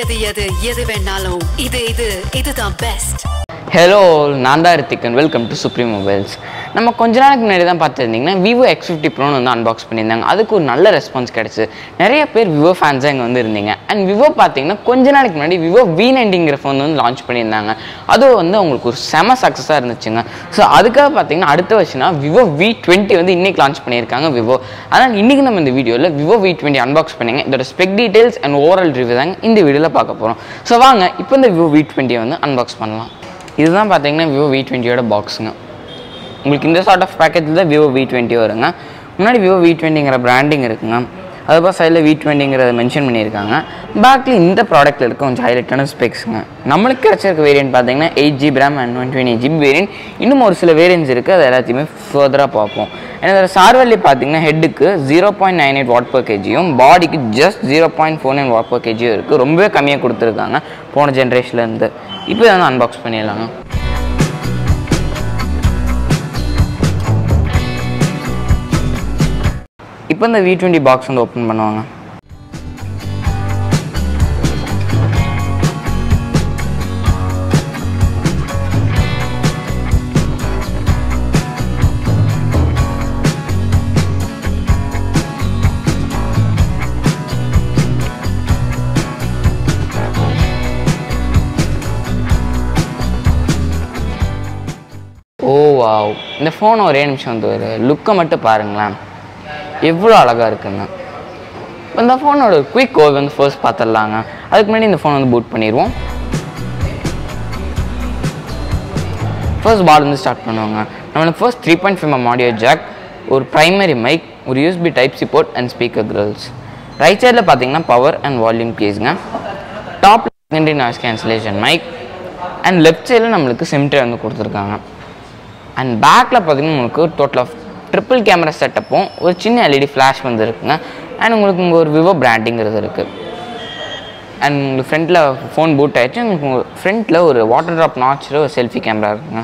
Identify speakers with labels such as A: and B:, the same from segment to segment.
A: எது எது எது வேணாலும் இது இது இதுதான் பெஸ்ட்
B: ஹலோ நான் தான் Rithikan welcome to Supreme Mobiles நம்ம கொஞ்ச நாளைக்கு முன்னாடி தான் பார்த்துருந்தீங்கன்னா விவோ எக்ஸ் ஃபிஃப்டி ப்ரோன்னு வந்து அன்பாக்ஸ் பண்ணியிருந்தாங்க அதுக்கு ஒரு நல்ல ரெஸ்பான்ஸ் கிடச்சி நிறைய பேர் விவோ ஃபேன்ஸாக இங்கே வந்து இருந்தீங்க அண்ட் விவோ பார்த்தீங்கன்னா கொஞ்ச நாளைக்கு முன்னாடி விவோ வி நைன்டிங்கிற ஃபோன் வந்து லான்ச் பண்ணியிருந்தாங்க அதுவும் வந்து அவங்களுக்கு ஒரு செம சக்ஸஸாக இருந்துச்சுங்க ஸோ அதுக்காக பார்த்தீங்கன்னா அடுத்த வருஷம்னா விவோ வி டுவெண்ட்டி வந்து இன்னைக்கு லான்ச் பண்ணியிருக்காங்க விவோ அதனால் இன்றைக்கி நம்ம இந்த வீடியோவில் விவோ வி டுவெண்ட்டி அன்பாக்ஸ் பண்ணிங்க இதோட spec details and overall review தாங்க இந்த வீடியோவில் பார்க்க போகிறோம் ஸோ வாங்க இப்போ இந்த விவோ வி டுவெண்ட்டியை வந்து அன்பாக்ஸ் பண்ணலாம் இதுதான் பார்த்தீங்கன்னா விவோ வி டுவெண்ட்டியோட பாக்ஸுங்க உங்களுக்கு இந்த சார்ட் ஆஃப் பேக்கேஜில் தான் விவோ வி டுவெண்ட்டி வருங்க முன்னாடி விவோ வி டுவெண்ட்டிங்கிற பிராண்டிங் இருக்குங்க அதுபோல் சைடில் வி டுவெண்ட்டிங்கிறத மென்ஷன் பண்ணியிருக்காங்க பேக்கில் இந்த ப்ராடக்ட்டில் இருக்க கொஞ்சம் ஹைலைட்டான ஸ்பெக்ஸுங்க நம்மளுக்கு கிடச்சிருக்க வேரியன்ட் பார்த்தீங்கன்னா eight GB RAM and one twenty GB variant இன்னும் ஒரு சில வேரியன்ட்ஸ் இருக்குது அது எல்லாத்தையுமே ஃபர்தராக பார்ப்போம் ஏன்னா இதில் சார்வல்லி பார்த்தீங்கன்னா ஹெட்டுக்கு zero point nine eight watt per கேஜியும் பாடிக்கு just zero point four nine watt per கேஜியும் இருக்குது ரொம்பவே கம்மியாக கொடுத்துருக்காங்க போன ஜென்ரேஷன்லேருந்து இப்போ வந்து அன்பாக்ஸ் பண்ணிடலாங்க இப்போ இந்த வி டுவெண்ட்டி பாக்ஸ் வந்து ஓப்பன் பண்ணுவாங்க ஓ வாவ் இந்த ஃபோன் ஒரே நிமிஷம் வந்து ஒரு லுக்கை மட்டும் பாருங்களேன் எவ்வளோ அழகாக இருக்குங்க இப்போ இந்த ஃபோனோட குயிக் ஓவர் வந்து ஃபர்ஸ்ட் பார்த்துடலாங்க அதுக்கு முன்னாடி இந்த ஃபோன் வந்து பூட் பண்ணிடுவோம் ஃபர்ஸ்ட் பால் வந்து ஸ்டார்ட் பண்ணுவாங்க நம்மளுக்கு first three point five audio jack ஒரு ப்ரைமரி மைக் ஒரு USB type C port and speaker grills right சைடில் பார்த்தீங்கன்னா பவர் அண்ட் வால்யூம் கேஸுங்க top secondary noise cancellation mic and left சைடில் நம்மளுக்கு சிம்ட்ரே வந்து கொடுத்துருக்காங்க அண்ட் பேக்கில் பார்த்தீங்கன்னா உங்களுக்கு டோட்டல் ஆஃப் ட்ரிபிள் கேமரா செட்டப்பும் ஒரு சின்ன எல்இடி ஃப்ளாஷ் வந்து இருக்குங்க அண்ட் உங்களுக்கு இங்கே ஒரு விவோ பிராண்டிங்கிறது இருக்குது அண்ட் உங்களுக்கு ஃப்ரண்ட்டில் ஃபோன் பூட் ஆயிடுச்சு உங்களுக்கு ஃப்ரண்ட்டில் ஒரு வாட்டர் ட்ராப் நாச்சில் ஒரு செல்ஃபி கேமரா இருக்குங்க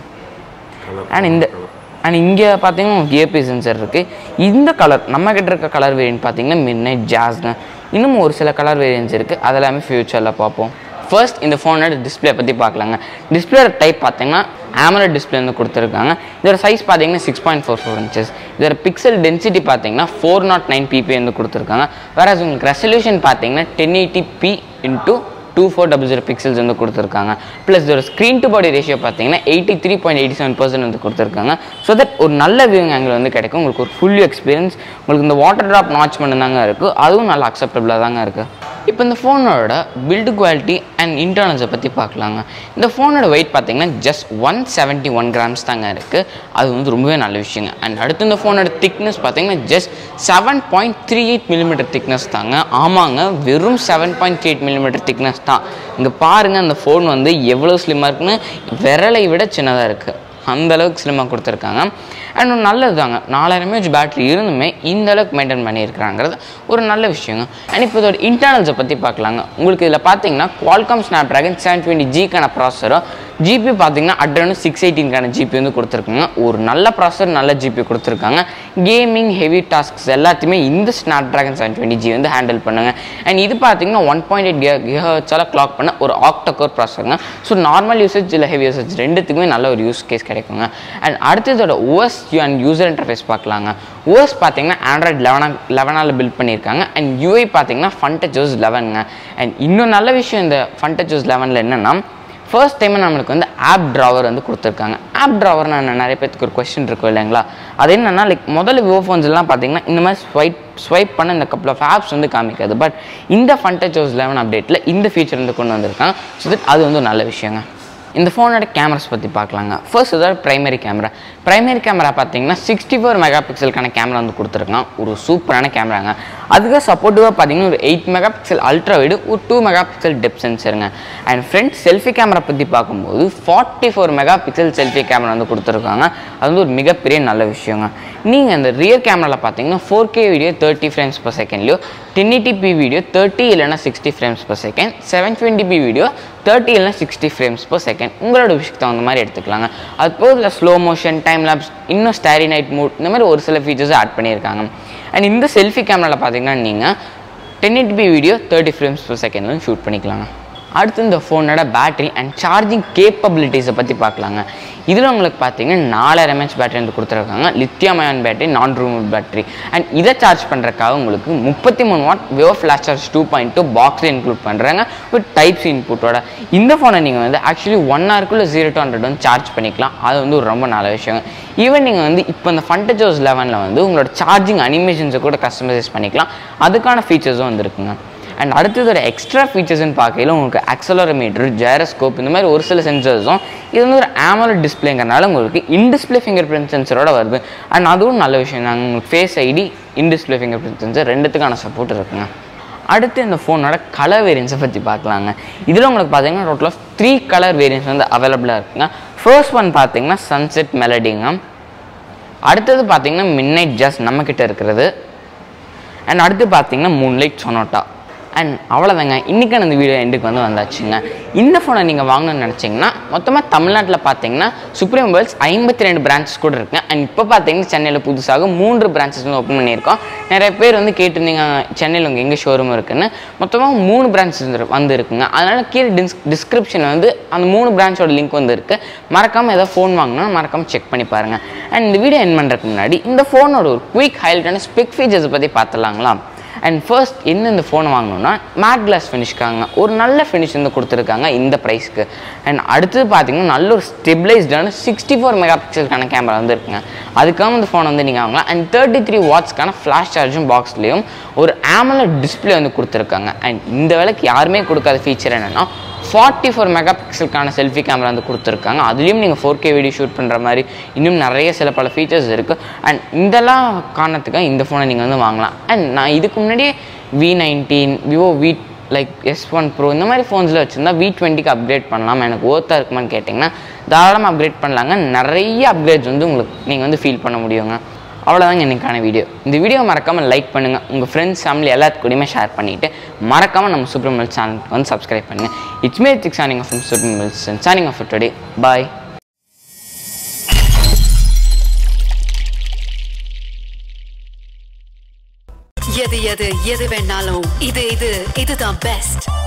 B: அண்ட் இந்த அண்ட் இங்கே பார்த்தீங்கன்னா உங்களுக்கு ஏபி சென்சர் இருக்குது இந்த கலர் நம்ம கிட்ட இருக்க கலர் வேரியன்ட் பார்த்தீங்கன்னா மின்னை ஜாஸ்ங்க இன்னும் ஒரு சில கலர் வேரியன்ட்ஸ் இருக்குது அதெல்லாமே ஃப்யூச்சரில் பார்ப்போம் ஃபர்ஸ்ட் இந்த ஃபோனோட டிஸ்பிளே பற்றி பார்க்கலாங்க டிஸ்பிளே டைப் பார்த்தீங்கன்னா ஆமலட் டிஸ்பிளே வந்து கொடுத்துருக்காங்க இதோட சைஸ் பார்த்தீங்கன்னா six point four four inches இதோட பிக்சல் டென்சிட்டி பார்த்தீங்கன்னா ஃபோர் நாட் நைன் பிபி வந்து கொடுத்துருக்காங்க வேற உங்களுக்கு ரெசல்யூஷன் பார்த்தீங்கன்னா ten eighty P into two four double zero pixels வந்து கொடுத்துருக்காங்க ப்ளஸ் இதோட ஸ்க்ரீன் டு பாடி ரேஷியோ பார்த்தீங்கன்னா eighty three point eighty seven percent வந்து கொடுத்துருக்காங்க ஸோ தட் ஒரு நல்ல வியூங் ஆங்கிள் வந்து கிடைக்கும் உங்களுக்கு ஒரு ஃபுல் எக்ஸ்பீரியன்ஸ் உங்களுக்கு இந்த வாட்டர் ட்ராப் நாச் மட்டும் தாங்க இருக்குது அதுவும் நல்லா அக்செப்டபுளாக தாங்க இருக்குது இப்போ இந்த ஃபோனோட பில்டு குவாலிட்டி அண்ட் இன்டர்னல்ஸை பற்றி பார்க்கலாங்க இந்த ஃபோனோட வெயிட் பார்த்தீங்கன்னா just one seventy one grams தாங்க இருக்குது அது வந்து ரொம்பவே நல்ல விஷயங்க அண்ட் அடுத்து இந்த ஃபோனோட திக்னஸ் பார்த்தீங்கன்னா just seven point three eight millimetre thickness தாங்க ஆமாங்க வெறும் seven point three eight millimetre thickness தான் இங்கே பாருங்கள் அந்த ஃபோன் வந்து எவ்வளோ ஸ்லிம்மாக இருக்குன்னு விரலை விட சின்னதாக இருக்குது அந்த அளவுக்கு ஸ்லிம்மாக கொடுத்துருக்காங்க அண்ட் ஒரு நல்லது தாங்க நாலாயிரம் எம்ஏஹெச் பேட்டரி இருந்துமே இந்த அளவுக்கு மெயின்டைன் பண்ணியிருக்கிறாங்கிறது ஒரு நல்ல விஷயங்க அண்ட் இப்போ இதோட இன்டர்னல்ஸை பற்றி பார்க்கலாங்க உங்களுக்கு இதில் பார்த்தீங்கன்னா Qualcomm Snapdragon seven twenty ஜிக்கான ப்ராசரும் ஜிபி பார்த்தீங்கன்னா அட்ரனு சிக்ஸ் எயிட்டீன்கான ஜிபி வந்து கொடுத்துருக்காங்க ஒரு நல்ல ப்ராசர் நல்ல ஜிபி கொடுத்துருக்காங்க கேமிங் ஹெவி டாஸ்க்ஸ் எல்லாத்தையுமே இந்த Snapdragon seven twenty G வந்து ஹேண்டில் பண்ணுங்க அண்ட் இது பார்த்தீங்கன்னா ஒன் பாயிண்ட் எயிட் கிஹர்ட்ஸால் கிளாக் பண்ண ஒரு ஆக்டோகோர் ப்ராசருங்க ஸோ நார்மல் யூசேஜ் இல்லை ஹெவி யூசேஜ் ரெண்டுத்துக்குமே நல்ல ஒரு யூஸ் கேஸ் கிடைக்குங்க அண்ட் அடுத்ததோட ஓஎஸ் அண்ட் யூசர் இன்டர்ஃபேஸ் பார்க்கலாங்க ஓஎஸ் பார்த்தீங்கன்னா ஆண்ட்ராய்ட் லெவனா லெவனால் பில்ட் பண்ணியிருக்காங்க அண்ட் யூஐ பார்த்தீங்கன்னா ஃபன்டச்சோஸ் லெவனுங்க அண்ட் இன்னும் நல்ல விஷயம் இந்த ஃபன்டச்சோஸ் லெவனில் என்னென்னா ஃபர்ஸ்ட் டைம் நம்மளுக்கு வந்து ஆப் ட்ராவர் வந்து கொடுத்துருக்காங்க ஆப் ட்ராவர்னு என்ன நிறைய பேருக்கு ஒரு கொஸ்டின் இருக்கும் இல்லைங்களா அது என்னென்னா லைக் முதல்ல விவோ ஃபோன்ஸ்லாம் பார்த்தீங்கன்னா இந்த மாதிரி ஸ்வைப் ஸ்வைப் பண்ண இந்த கப்பல் ஆஃப் ஆப்ஸ் வந்து காமிக்காது பட் இந்த ஃபன்டச்சோஸ் லெவன் அப்டேட்டில் இந்த ஃபீச்சர் வந்து கொண்டு வந்திருக்காங்க ஸோ தட் அது வந்து ஒரு நல்ல விஷயங்க இந்த ஃபோனோட கேமராஸ் பற்றி பார்க்கலாங்க ஃபர்ஸ்ட் இதோட ப்ரைமரி கேமரா ப்ரைமரி கேமரா பார்த்தீங்கன்னா சிக்ஸ்டி ஃபோர் மெகா பிக்சலுக்கான கேமரா வந்து கொடுத்துருக்கான் ஒரு சூப்பரான கேமராங்க அதுக்கு சப்போர்ட்டிவாக பார்த்தீங்கன்னா ஒரு eight megapixel ultra wide ஒரு டூ மெகா பிக்சல் டெப் சென்சருங்க அண்ட் ஃப்ரண்ட் செல்ஃபி கேமரா பற்றி பார்க்கும்போது forty four megapixel selfie camera வந்து கொடுத்துருக்காங்க அது வந்து ஒரு மிகப்பெரிய நல்ல விஷயங்க நீங்கள் அந்த ரியர் கேமராவில் பார்த்தீங்கன்னா four K video thirty frames per செகண்ட்லையோ டென் பி வீடியோ தேர்ட்டி இல்லைனா sixty frames per second seven twenty P video thirty இல்லைனா சிக்ஸ்டி ஃப்ரேம்ஸ் பர் செகண்ட் உங்களோட விஷயத்துக்கு தகுந்த மாதிரி எடுத்துக்கலாங்க அது போக இதில் ஸ்லோ மோஷன் டைம் லேப்ஸ் இன்னும் ஸ்டாரி நைட் மூட் இந்த மாதிரி ஒரு சில ஃபீச்சர்ஸ் ஆட் பண்ணியிருக்காங்க அண்ட் இந்த செல்ஃபி கேமராவில் பார்த்தீங்கன்னா நீங்கள் ten P video thirty frames per செகண்ட்லையும் ஷூட் பண்ணிக்கலாங்க அடுத்து இந்த ஃபோனோட பேட்டரி அண்ட் சார்ஜிங் கேப்பபிலிட்டிஸை பற்றி பார்க்கலாங்க இதில் உங்களுக்கு பார்த்தீங்கன்னா நாலாயிரம் எம்ஹெச் பேட்டரி வந்து கொடுத்துருக்காங்க lithium ion battery non removable battery and இதை சார்ஜ் பண்ணுறதுக்காக உங்களுக்கு முப்பத்தி மூணு watt Vivo flash charge two point two பாக்ஸில் இன்க்ளூட் பண்ணுறாங்க வித் டைப்ஸ் இன்புட்டோட இந்த ஃபோனை நீங்கள் வந்து ஆக்சுவலி ஒன் ஹவருக்குள்ளே ஜீரோ டு ஹண்ட்ரட் வந்து சார்ஜ் பண்ணிக்கலாம் அது வந்து ஒரு ரொம்ப நல்ல விஷயம் ஈவன் நீங்கள் வந்து இப்போ இந்த ஃபண்டஜோஸ் லெவனில் வந்து உங்களோட சார்ஜிங் அனிமேஷன்ஸை கூட கஸ்டமைஸ் பண்ணிக்கலாம் அதுக்கான ஃபீச்சர்ஸும் வந்துருக்குங்க அண்ட் அடுத்ததோட எக்ஸ்ட்ரா ஃபீச்சர்ஸ்னு பார்க்கையில உங்களுக்கு அக்சலரோமீட்டர் ஜெரஸ்கோப் இந்த மாதிரி ஒரு சில சென்சர்ஸும் இது வந்து ஒரு ஆமலட் டிஸ்பிளேங்கிறனால உங்களுக்கு இன்டிஸ்பிளே ஃபிங்கர் பிரிண்ட் சென்சரோட வருது அண்ட் அதுவும் நல்ல விஷயம் தாங்க உங்களுக்கு face ID in display fingerprint sensor ரெண்டுத்துக்கான சப்போர்ட் இருக்குங்க அடுத்து இந்த ஃபோனோட கலர் வேரியன்ஸை பற்றி பார்க்கலாங்க இதில் உங்களுக்கு பார்த்தீங்கன்னா total of three colour variants வந்து அவைலபிளாக இருக்குங்க ஃபர்ஸ்ட் ஒன் பார்த்தீங்கன்னா சன்செட் மெலடிங்க அடுத்தது பார்த்தீங்கன்னா மின்னைட் ஜஸ்ட் நம்மக்கிட்ட இருக்கிறது அண்ட் அடுத்து பார்த்தீங்கன்னா மூன்லைட் சொனோட்டா அண்ட் அவ்வளோதாங்க இன்றைக்கான இந்த வீடியோ எண்டுக்கு வந்து வந்தாச்சுங்க இந்த ஃபோனை நீங்கள் வாங்கணும்னு நினச்சிங்கன்னா மொத்தமாக தமிழ்நாட்டில் பார்த்தீங்கன்னா சுப்ரீம் மொபைல்ஸ் ஐம்பத்தி ரெண்டு பிரான்ச்சஸ் கூட இருக்குங்க அண்ட் இப்போ பார்த்தீங்கன்னா சென்னையில் புதுசாக மூன்று பிரான்ச்சஸ் வந்து ஓப்பன் பண்ணியிருக்கோம் நிறைய பேர் வந்து கேட்டிருந்தீங்க சென்னையில் உங்கள் எங்கே ஷோரூம் இருக்குன்னு மொத்தமாக மூணு பிரான்ச்சஸ் வந்து வந்து இருக்குங்க அதனால் கீழே டிஸ் டிஸ்கிரிப்ஷனில் வந்து அந்த மூணு பிரான்ச்சோட லிங்க் வந்து இருக்குது மறக்காமல் ஏதாவது ஃபோன் வாங்கினா மறக்காமல் செக் பண்ணி பாருங்கள் அண்ட் இந்த வீடியோ என் பண்ணுறதுக்கு முன்னாடி இந்த ஃபோனோட ஒரு குயிக் ஹைலைட்டான ஸ்பெக் ஃபீச்சர்ஸை பற்றி பார்த்துலாங்களா அண்ட் ஃபர்ஸ்ட் என்ன இந்த ஃபோனை வாங்கணும்னா மேட் கிளாஸ் ஃபினிஷ்க்காங்க ஒரு நல்ல ஃபினிஷ் வந்து கொடுத்துருக்காங்க இந்த ப்ரைஸ்க்கு அண்ட் அடுத்தது பார்த்தீங்கன்னா நல்ல ஒரு ஸ்டெபிளைஸ்டான சிக்ஸ்டி ஃபோர் மெகா பிக்சலுக்கான கேமரா வந்து இருக்குங்க அதுக்காக இந்த ஃபோன் வந்து நீங்கள் வாங்கலாம் அண்ட் தேர்ட்டி த்ரீ வாட்ஸ்க்கான ஃப்ளாஷ் சார்ஜும் பாக்ஸ்லேயும் ஒரு ஆமலட் டிஸ்பிளே வந்து கொடுத்துருக்காங்க அண்ட் இந்த வேலைக்கு யாருமே கொடுக்காத ஃபீச்சர் என்னென்னா ஃபார்ட்டி ஃபோர் மெகா பிக்சலுக்கான செல்ஃபி கேமரா வந்து கொடுத்துருக்காங்க அதுலேயும் நீங்கள் ஃபோர் கே வீடியோ ஷூட் பண்ணுற மாதிரி இன்னும் நிறைய சில பல ஃபீச்சர்ஸ் இருக்குது அண்ட் இதெல்லாம் காரணத்துக்காக இந்த ஃபோனை நீங்கள் வந்து வாங்கலாம் அண்ட் நான் இதுக்கு முன்னாடியே V nineteen Vivo V like S one pro இந்த மாதிரி ஃபோன்ஸில் வச்சுருந்தா வி டுவெண்ட்டிக்கு அப்கிரேட் பண்ணலாம் எனக்கு ஓர்த்தாக இருக்குமான்னு கேட்டிங்கன்னா தாராளமாக அப்கிரேட் பண்ணலாங்க நிறைய அப்கிரேட்ஸ் வந்து உங்களுக்கு நீங்கள் வந்து ஃபீல் பண்ண முடியுங்க அவ்வளோதாங்க இன்னைக்கான வீடியோ இந்த வீடியோ மறக்காமல் லைக் பண்ணுங்கள் உங்கள் ஃப்ரெண்ட்ஸ் ஃபேமிலி எல்லாத்துக்கூடயுமே ஷேர் பண்ணிவிட்டு மறக்காமல் நம்ம சூப்பர் மில்ஸ் சேனலுக்கு வந்து சப்ஸ்கிரைப் பண்ணுங்கள் இட்ஸ் மே திக் சானிங் ஆஃப் சூப்பர் மில்ஸ் சானிங் ஆஃப் டுடே பாய்
A: எது எது எது வேணாலும் இது இது இதுதான் பெஸ்ட்